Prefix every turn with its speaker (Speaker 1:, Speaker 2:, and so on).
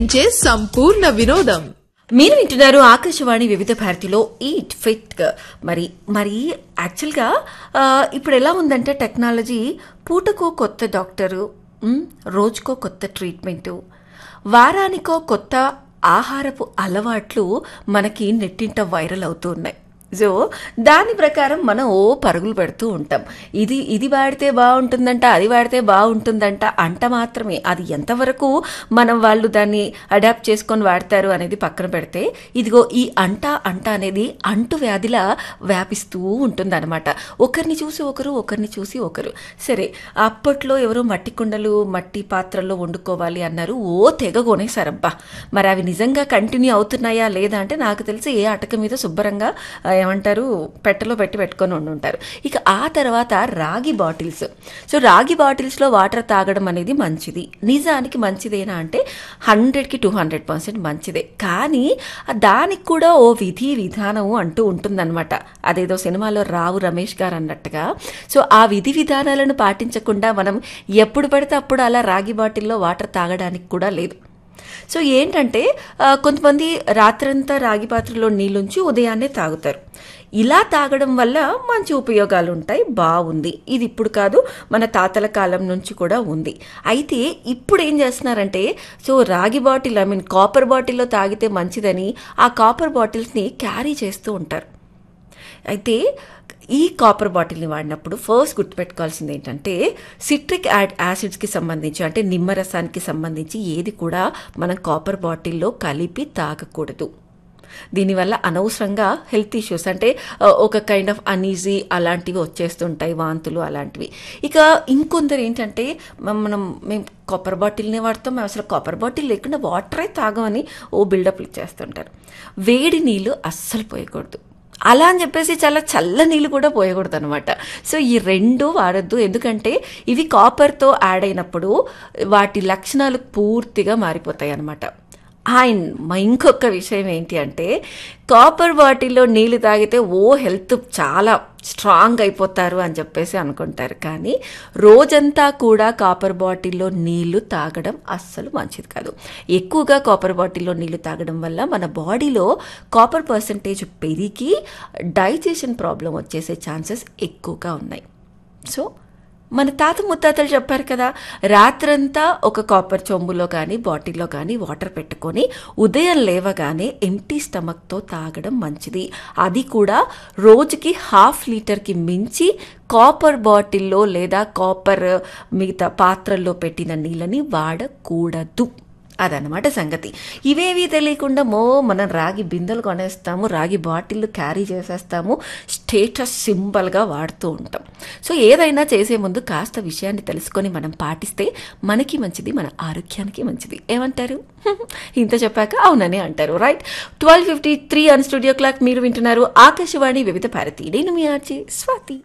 Speaker 1: చే సంపూర్ణ వినోదం
Speaker 2: మీరు వింటున్నారు ఆకాశవాణి వివిధ భారతిలో ఈట్ ఫిట్ మరి మరి యాక్చువల్గా ఆ, ఇప్పుడు ఎలా ఉందంటే టెక్నాలజీ పూటకో కొత్త డాక్టరు ఉమ్, రోజుకో కొత్త ట్రీట్మెంటు వారానికో కొత్త ఆహారపు అలవాట్లు మనకి నెట్టింట వైరల్ అవుతూ ఉన్నాయి సో దాని ప్రకారం మనం ఓ పరుగులు పెడుతూ ఉంటాం ఇది ఇది వాడితే బాగుంటుందంట అది వాడితే బాగుంటుందంట అంట మాత్రమే అది ఎంతవరకు మనం వాళ్ళు దాన్ని అడాప్ట్ చేసుకొని వాడతారు అనేది పక్కన పెడితే ఇదిగో ఈ అంట అంట అనేది అంటు వ్యాధిలా వ్యాపిస్తూ ఉంటుందన్నమాట ఒకరిని చూసి ఒకరు ఒకరిని చూసి ఒకరు సరే అప్పట్లో ఎవరో మట్టి కుండలు మట్టి పాత్రల్లో వండుకోవాలి అన్నారు ఓ తెగ కొనేసారబ్బా మరి అవి నిజంగా కంటిన్యూ అవుతున్నాయా లేదా అంటే నాకు తెలిసి ఏ అటక మీద శుభ్రంగా ఆ, ఏమంటారు పెట్టెలో పెట్టి పెట్టుకొని ఉండి ఉంటారు ఇక ఆ తర్వాత రాగి బాటిల్స్ సో రాగి బాటిల్స్లో వాటర్ తాగడం అనేది మంచిది నిజానికి మంచిదేనా అంటే హండ్రెడ్కి టూ హండ్రెడ్ పర్సెంట్ మంచిదే కానీ దానికి కూడా ఓ విధి విధానం అంటూ ఉంటుందన్నమాట అదేదో సినిమాలో రావు రమేష్ గారు అన్నట్టుగా సో ఆ విధి విధానాలను పాటించకుండా మనం ఎప్పుడు పడితే అప్పుడు అలా రాగి బాటిల్లో వాటర్ తాగడానికి కూడా లేదు సో ఏంటంటే ఆ, కొంతమంది రాత్రంతా రాగి పాత్రలో నీళ్ళుంచి ఉదయాన్నే తాగుతారు ఇలా తాగడం వల్ల మంచి ఉపయోగాలు ఉంటాయి బాగుంది ఇది ఇప్పుడు కాదు మన తాతల కాలం నుంచి కూడా ఉంది అయితే ఇప్పుడు ఏం చేస్తున్నారంటే సో రాగి బాటిల్ ఐ మీన్ కాపర్ బాటిల్లో తాగితే మంచిదని ఆ కాపర్ బాటిల్స్ని క్యారీ చేస్తూ ఉంటారు అయితే ఈ కాపర్ బాటిల్ని వాడినప్పుడు ఫస్ట్ గుర్తుపెట్టుకోవాల్సింది ఏంటంటే సిట్రిక్ యాడ్ యాసిడ్స్కి సంబంధించి అంటే నిమ్మరసానికి సంబంధించి ఏది కూడా మనం కాపర్ బాటిల్లో కలిపి తాగకూడదు దీనివల్ల అనవసరంగా హెల్త్ ఇష్యూస్ అంటే ఆ, ఒక కైండ్ ఆఫ్ అనీజీ అలాంటివి వచ్చేస్తుంటాయి వాంతులు అలాంటివి ఇక ఇంకొందరు ఏంటంటే మ- మనం మేము కాపర్ బాటిల్నే వాడతాం మేము అసలు కాపర్ బాటిల్ లేకుండా వాటరే తాగమని ఓ బిల్డప్లు ఇచ్చేస్తుంటారు వేడి నీళ్ళు అస్సలు పోయకూడదు అలా అని చెప్పేసి చాలా చల్ల నీళ్ళు కూడా పోయకూడదు అనమాట సో ఈ రెండు వాడద్దు ఎందుకంటే ఇవి కాపర్తో యాడ్ అయినప్పుడు వాటి లక్షణాలు పూర్తిగా మారిపోతాయి అనమాట అండ్ మా ఇంకొక విషయం ఏంటి అంటే కాపర్ బాటిల్లో నీళ్ళు తాగితే ఓ హెల్త్ చాలా స్ట్రాంగ్ అయిపోతారు అని చెప్పేసి అనుకుంటారు కానీ రోజంతా కూడా కాపర్ బాటిల్లో నీళ్లు తాగడం అస్సలు మంచిది కాదు ఎక్కువగా కాపర్ బాటిల్లో నీళ్లు తాగడం వల్ల మన బాడీలో కాపర్ పర్సంటేజ్ పెరిగి డైజెషన్ ప్రాబ్లం వచ్చేసే ఛాన్సెస్ ఎక్కువగా ఉన్నాయి సో మన తాత ముత్తాతలు చెప్పారు కదా రాత్రంతా ఒక కాపర్ చెంబులో కానీ బాటిల్లో కానీ వాటర్ పెట్టుకొని ఉదయం లేవగానే ఎంటీ స్టమక్తో తాగడం మంచిది అది కూడా రోజుకి హాఫ్ లీటర్కి మించి కాపర్ బాటిల్లో లేదా కాపర్ మిగతా పాత్రల్లో పెట్టిన నీళ్ళని వాడకూడదు అదనమాట సంగతి ఇవేవి తెలియకుండా మో మనం రాగి బిందెలు కొనేస్తాము రాగి బాటిల్ క్యారీ చేసేస్తాము స్టేటస్ సింబల్గా వాడుతూ ఉంటాం సో ఏదైనా చేసే ముందు కాస్త విషయాన్ని తెలుసుకొని మనం పాటిస్తే మనకి మంచిది మన ఆరోగ్యానికి మంచిది ఏమంటారు ఇంత చెప్పాక అవునని అంటారు right twelve fifty three on studio clock మీరు వింటున్నారు ఆకాశవాణి వివిధ భారతి నేను మీ ఆర్జీ స్వాతి